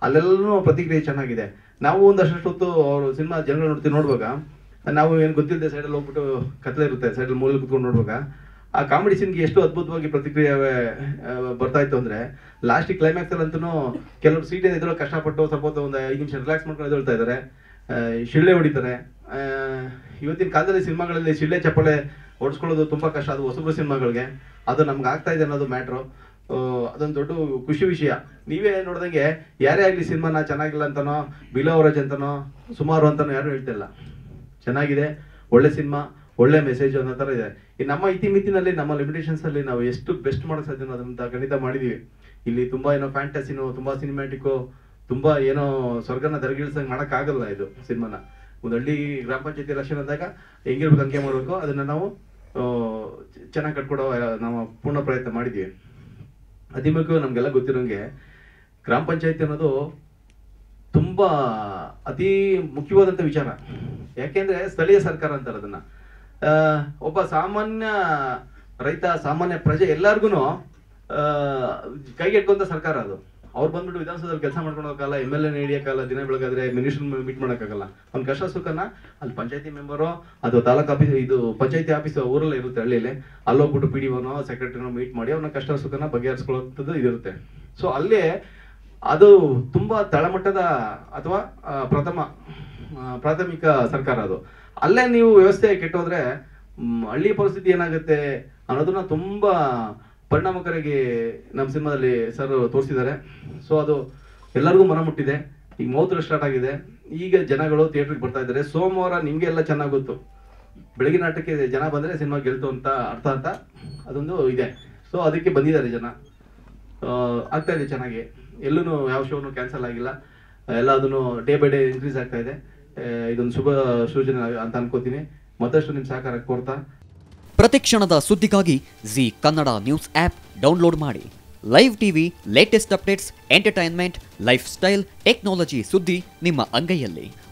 ಅಲ್ಲೆಲ್ಲೂ ಪ್ರತಿಕ್ರಿಯೆ ಚೆನ್ನಾಗಿದೆ ನಾವು ಒಂದಷ್ಟು ಹೊತ್ತು ಅವರು ಸಿನಿಮಾ ಜನಗಳು ನೋಡ್ತೀವಿ ನೋಡುವಾಗ ನಾವು ಏನು ಗೊತ್ತಿಲ್ಲದೆ ಸೈಡಲ್ಲಿ ಹೋಗ್ಬಿಟ್ಟು ಕತ್ಲೆ ಇರುತ್ತೆ ಸೈಡಲ್ಲಿ ಮೂಲೆ ಕುತ್ಕೊಂಡು ನೋಡುವಾಗ ಆ ಕಾಮಿಡಿ ಸೀನ್ಗೆ ಎಷ್ಟು ಅದ್ಭುತವಾಗಿ ಪ್ರತಿಕ್ರಿಯೆ ಆ, ಬರ್ತಾ ಇತ್ತು ಅಂದ್ರೆ ಲಾಸ್ಟಿಗೆ ಕ್ಲೈಮ್ಯಾಕ್ಸ್ ಅಂತೂ ಕೆಲವರು ಸೀಟ್ ಇದ್ರೊಳಗೆ ಕಷ್ಟಪಟ್ಟು ಸ್ವಲ್ಪ ಹೊತ್ತು ಒಂದು ಐದು ನಿಮಿಷ ರಿಲ್ಯಾಕ್ಸ್ ಮಾಡ್ಕೊಂಡು ಎದ್ದೇಳ್ತಾ ಇದ್ದಾರೆ ಆ, ಶಿಳ್ಳೆ ಹೊಡಿತಾರೆ ಆ, ಇವತ್ತಿನ ಕಾಲದಲ್ಲಿ ಸಿನಿಮಾಗಳಲ್ಲಿ ಶಿಳ್ಳೆ ಚಪ್ಪಳೆ ಹೊಡ್ಸ್ಕೊಳ್ಳೋದು ತುಂಬಾ ಕಷ್ಟ ಅದು ಹೊಸಬ್ರು ಸಿನಿಮಾಗಳಿಗೆ ಅದು ನಮ್ಗೆ ಆಗ್ತಾ ಇದೆ ಅನ್ನೋದು ಮ್ಯಾಟ್ರು ಅದೊಂದು ದೊಡ್ಡ ಖುಷಿ ವಿಷಯ ನೀವೇ ನೋಡ್ದಂಗೆ ಯಾರೇ ಆಗಲಿ ಸಿನಿಮಾನ ಚೆನ್ನಾಗಿಲ್ಲ ಅಂತನೋ ಬಿಲೋ ಅವರೇಜ್ ಅಂತನೋ ಸುಮಾರು ಅಂತನೋ ಯಾರು ಹೇಳ್ತಿಲ್ಲ ಚೆನ್ನಾಗಿದೆ ಒಳ್ಳೆ ಸಿನಿಮಾ ಒಳ್ಳೆ ಮೆಸೇಜ್ ಅನ್ನೋ ಥರ ಇದೆ ಈ ನಮ್ಮ ಇತಿಮಿತಿನಲ್ಲಿ ನಮ್ಮ ಲಿಮಿಟೇಷನ್ಸ್ ಅಲ್ಲಿ ನಾವು ಎಷ್ಟು ಬೆಸ್ಟ್ ಮಾಡೋಕೆ ಸಾಧ್ಯ ಅದನ್ನ ಖಂಡಿತ ಮಾಡಿದೀವಿ ಇಲ್ಲಿ ತುಂಬಾ ಏನೋ ಫ್ಯಾಂಟಸಿನೋ ತುಂಬಾ ಸಿನಿಮ್ಯಾಟಿಕ್ಕು ತುಂಬಾ ಏನೋ ಸ್ವರ್ಗನ ದರಗಿಳಿಸಂಗ್ ಮಾಡಕ್ ಆಗಲ್ಲ ಇದು ಸಿನಿಮಾನ ಒಂದು ಹಳ್ಳಿ ಗ್ರಾಮ ಪಂಚಾಯತಿ ಎಲೆಕ್ಷನ್ ಅಂದಾಗ ಹೆಂಗಿರ್ಬೇಕು ಹಂಗೆ ಮಾಡ್ಬೇಕು ಅದನ್ನ ನಾವು ಚೆನ್ನಾಗಿ ಕಟ್ಕೊಡೋ ಆ, ನಾವು ಪೂರ್ಣ ಪ್ರಯತ್ನ ಮಾಡಿದ್ವಿ ಅತಿ ಮುಖ್ಯವಾಗಿ ನಮ್ಗೆಲ್ಲ ಗೊತ್ತಿರೋಂಗೆ ಗ್ರಾಮ ಪಂಚಾಯತಿ ಅನ್ನೋದು ತುಂಬಾ ಅತಿ ಮುಖ್ಯವಾದಂತ ವಿಚಾರ ಯಾಕೆಂದ್ರೆ ಸ್ಥಳೀಯ ಸರ್ಕಾರ ಅಂತಾರೆ ಅದನ್ನ ಆ, ಒಬ್ಬ ಸಾಮಾನ್ಯ ರೈತ ಸಾಮಾನ್ಯ ಪ್ರಜೆ ಎಲ್ಲಾರ್ಗು ಕೈಗೆಟ್ಕೊಂತ ಸರ್ಕಾರ ಅದು ಅವ್ರು ಬಂದ್ಬಿಟ್ಟು ವಿಧಾನಸೌಧದಲ್ಲಿ ಕೆಲಸ ಮಾಡ್ಕೊಂಡು ಹೋಗಲ್ಲ ಎಮ್ ಎಲ್ ಎ ಹಿಡಿಯೋಕ್ಕಲ್ಲ ದಿನ ಬೆಳಗಾದ್ರೆ ಮಿನಿಸ್ಟರ್ ಮೀಟ್ ಮಾಡೋಕ್ಕಾಗಲ್ಲ ಅವ್ನ ಕಷ್ಟ ಸುಖನ ಅಲ್ಲಿ ಪಂಚಾಯತಿ ಮೆಂಬರು ಅದು ತಾಲೂಕ್ ಆಫೀಸ್ ಇದು ಪಂಚಾಯತಿ ಆಫೀಸ್ ಊರಲ್ಲೇ ಇರುತ್ತೆ ಹಳ್ಳಿಯಲ್ಲಿ ಅಲ್ಲಿ ಹೋಗ್ಬಿಟ್ಟು ಪಿ ಡಿ ಒನೋ ಸೆಕ್ರೆಟರಿನೋ ಮೀಟ್ ಮಾಡಿ ಅವ್ನ ಕಷ್ಟ ಸುಖನ ಬಗೆಹರಿಸ್ಕೊಳ್ಳೋಂಥದ್ದು ಇದಿರುತ್ತೆ ಸೊ ಅಲ್ಲೇ ಅದು ತುಂಬಾ ತಳಮಟ್ಟದ ಅಥವಾ ಆ, ಪ್ರಥಮ ಆ, ಪ್ರಾಥಮಿಕ ಸರ್ಕಾರ ಅದು ಅಲ್ಲೇ ನೀವು ವ್ಯವಸ್ಥೆ ಕೆಟ್ಟೋದ್ರೆ ಮ್, ಹಳ್ಳಿ ಪರಿಸ್ಥಿತಿ ಏನಾಗುತ್ತೆ ಅನ್ನೋದನ್ನ ತುಂಬಾ ಪರಿಣಾಮಕಾರಿಯಾಗಿ ನಮ್ಮ ಸಿನಿಮಾದಲ್ಲಿ ಸರ್ ತೋರಿಸಿದ್ದಾರೆ ಸೊ ಅದು ಎಲ್ಲರಿಗೂ ಮನ ಮುಟ್ಟಿದೆ ಈಗ ಮೌತ್ರ ಸ್ಟಾರ್ಟ್ ಆಗಿದೆ ಈಗ ಜನಗಳು ಥಿಯೇಟ್ರಿಗೆ ಬರ್ತಾ ಇದ್ದಾರೆ ಸೋಮವಾರ ನಿಮ್ಗೆ ಎಲ್ಲ ಚೆನ್ನಾಗಿ ಗೊತ್ತು ಬೆಳಗಿನ ಆಟಕ್ಕೆ ಜನ ಬಂದ್ರೆ ಸಿನಿಮಾ ಗೆಲ್ತು ಅಂತ ಅರ್ಥ ಅಂತ ಅದೊಂದು ಇದೆ ಸೊ ಅದಕ್ಕೆ ಬಂದಿದ್ದಾರೆ ಜನ ಆ, ಆಗ್ತಾ ಇದೆ ಚೆನ್ನಾಗಿ ಎಲ್ಲೂ ಯಾವ ಶೋನು ಕ್ಯಾನ್ಸಲ್ ಆಗಿಲ್ಲ ಎಲ್ಲ ಅದನ್ನು ಡೇ ಬೈ ಡೇ ಇನ್ಕ್ರೀಸ್ ಆಗ್ತಾ ಇದೆ ಆ, ಇದೊಂದು ಶುಭ ಸೂಚನೆ ಅಂತ ಅನ್ಕೋತೀನಿ ಮತ್ತಷ್ಟು ನಿಮ್ಮ ಸಹಕಾರ ಕೋರ್ತಾ ಪ್ರತಿಕ್ಷಣದ ಸುದ್ದಿಗಾಗಿ Zee Kannada news app download ಮಾಡಿ live TV latest updates entertainment lifestyle technology ಸುದ್ದಿ ನಿಮ್ಮ ಅಂಗೈಯಲ್ಲಿ